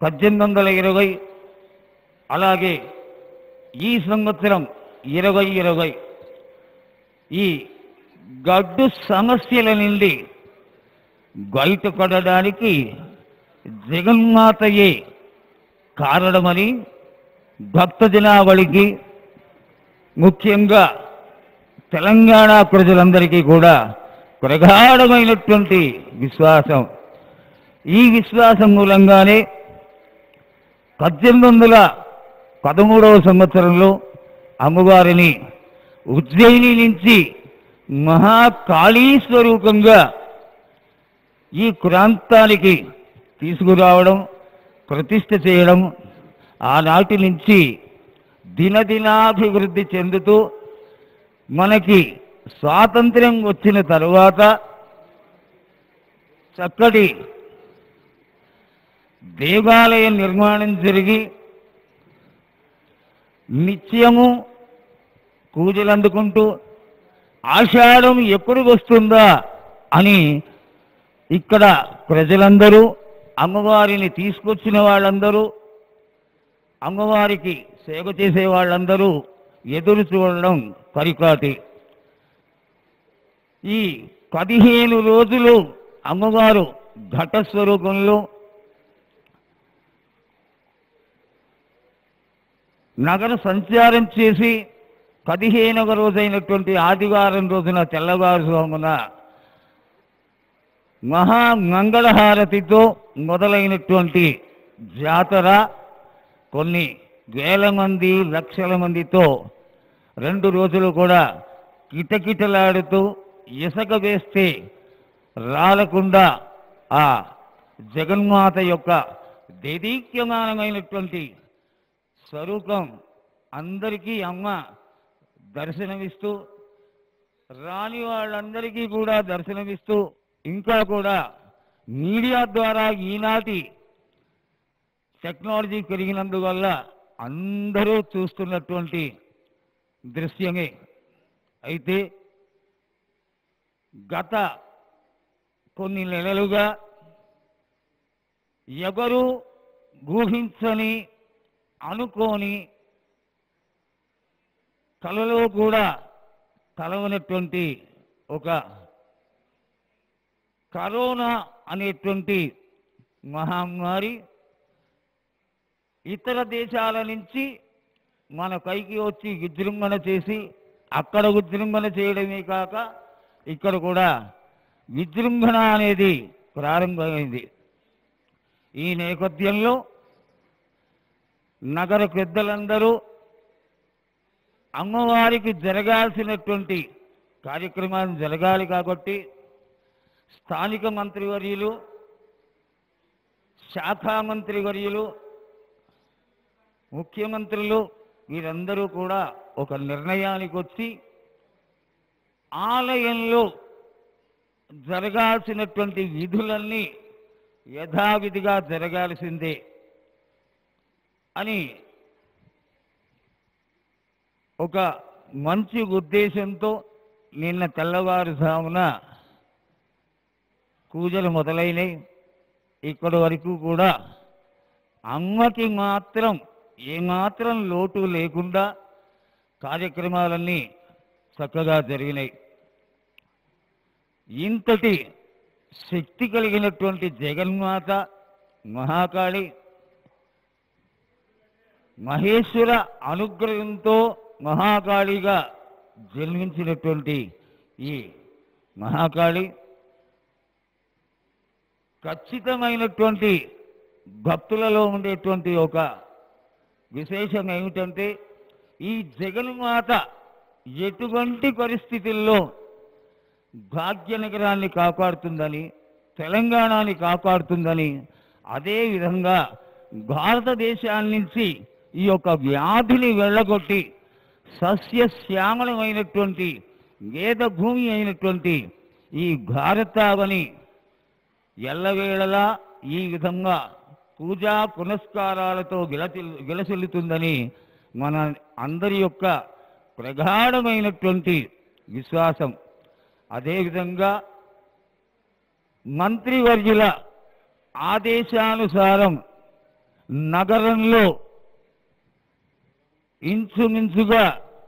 పద్దెనిమిది వందల ఇరవై అలాగే ఈ సంవత్సరం ఇరవై ఇరవై ఈ గడ్డు సమస్యల నుండి బయటపడడానికి జగన్మాతయే కారణమని భక్త జనావళికి ముఖ్యంగా తెలంగాణ ప్రజలందరికీ కూడా ప్రగాఢమైనటువంటి విశ్వాసం ఈ విశ్వాసం మూలంగానే పద్దెనిమిది వందల పదమూడవ సంవత్సరంలో అమ్మవారిని ఉజ్జయిని నుంచి మహాకాళీ స్వరూపంగా ఈ ప్రాంతానికి తీసుకురావడం ప్రతిష్ఠ చేయడం ఆనాటి నుంచి దినదినాభివృద్ధి చెందుతూ మనకి స్వాతంత్ర్యం వచ్చిన తరువాత చక్కటి దేవాలయ నిర్మాణం జరిగి నిత్యము పూజలు అందుకుంటూ ఆషాఢం ఎప్పుడు వస్తుందా అని ఇక్కడ ప్రజలందరూ అమ్మవారిని తీసుకొచ్చిన వాళ్ళందరూ అమ్మవారికి సేవ చేసే వాళ్ళందరూ ఎదురు చూడడం పరిపాటి ఈ పదిహేను రోజులు అమ్మవారు ఘట స్వరూపంలో నగర సంచారం చేసి పదిహేనవ రోజైనటువంటి ఆదివారం రోజున తెల్లవారుజామున మహా మంగళహారతితో మొదలైనటువంటి జాతర కొన్ని వేల మంది లక్షల మందితో రెండు రోజులు కూడా కిటకిటలాడుతూ ఇసక వేస్తే రాలకుండా ఆ జగన్మాత యొక్క దేదీక్యమానమైనటువంటి స్వరూపం అందరికీ అమ్మ దర్శనమిస్తూ రాని వాళ్ళందరికీ కూడా దర్శనమిస్తూ ఇంకా కూడా మీడియా ద్వారా ఈనాటి టెక్నాలజీ పెరిగినందువల్ల అందరూ చూస్తున్నటువంటి దృశ్యమే అయితే గత కొన్ని నెలలుగా ఎవరు ఊహించని అనుకోని కలలో కూడా కలవనటువంటి ఒక కరోనా అనేటువంటి మహమ్మారి ఇతర దేశాల నుంచి మన పైకి వచ్చి విజృంభణ చేసి అక్కడ విజృంభణ చేయడమే కాక ఇక్కడ కూడా విజృంభణ అనేది ప్రారంభమైంది ఈ నేపథ్యంలో నగర పెద్దలందరూ అమ్మవారికి జరగాల్సినటువంటి కార్యక్రమాలు జరగాలి కాబట్టి స్థానిక మంత్రివర్యులు శాఖా మంత్రివర్యులు ముఖ్యమంత్రులు వీరందరూ కూడా ఒక నిర్ణయానికి వచ్చి ఆలయంలో జరగాల్సినటువంటి విధులన్నీ యథావిధిగా జరగాల్సిందే అని ఒక మంచి ఉద్దేశంతో నిన్న తెల్లవారుజామున పూజలు మొదలైనవి ఇక్కడి వరకు కూడా అమ్మకి మాత్రం ఏమాత్రం లోటు లేకుండా కార్యక్రమాలన్నీ చక్కగా జరిగినాయి ఇంతటి శక్తి కలిగినటువంటి జగన్మాత మహాకాళి మహేశ్వర అనుగ్రహంతో మహాకాళిగా జన్మించినటువంటి ఈ మహాకాళి ఖచ్చితమైనటువంటి భక్తులలో ఉండేటువంటి ఒక విశేషం ఏమిటంటే ఈ జగన్మాత ఎటువంటి పరిస్థితుల్లో భాగ్యనగరాన్ని కాపాడుతుందని తెలంగాణని కాపాడుతుందని అదేవిధంగా భారతదేశాన్ని నుంచి ఈ యొక్క వ్యాధిని వెళ్ళగొట్టి సస్యశ్యామలమైనటువంటి వేద భూమి అయినటువంటి ఈ భారతావని ఎల్లవేళలా ఈ విధంగా పూజా పునస్కారాలతో విలసి విలసిల్లుతుందని మన అందరి యొక్క ప్రగాఢమైనటువంటి విశ్వాసం అదేవిధంగా మంత్రివర్యుల ఆదేశానుసారం నగరంలో ఇంచుమించుగా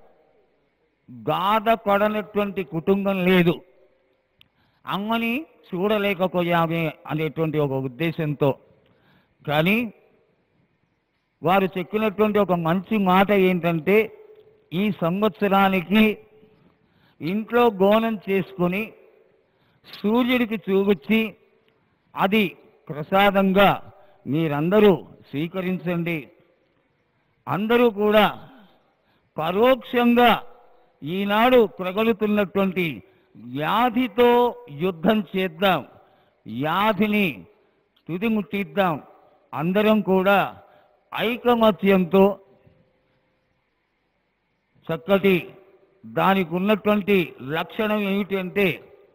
గాథ పడనటువంటి కుటుంబం లేదు అమ్మని చూడలేకపోయామే అనేటువంటి ఒక ఉద్దేశంతో కానీ వారు చెప్పినటువంటి ఒక మంచి మాట ఏంటంటే ఈ సంవత్సరానికి ఇంట్లో గోనం చేసుకొని సూర్యుడికి చూగుచ్చి అది ప్రసాదంగా మీరందరూ స్వీకరించండి అందరూ కూడా పరోక్షంగా ఈనాడు ప్రగలుతున్నటువంటి వ్యాధితో యుద్ధం చేద్దాం వ్యాధిని తుదిముట్టిద్దాం అందరం కూడా ఐకమత్యంతో చక్కటి దానికి ఉన్నటువంటి లక్షణం ఏమిటంటే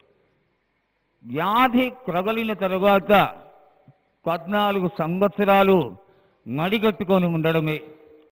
వ్యాధి ప్రబలిన తరువాత పద్నాలుగు సంవత్సరాలు మడిగట్టుకొని ఉండడమే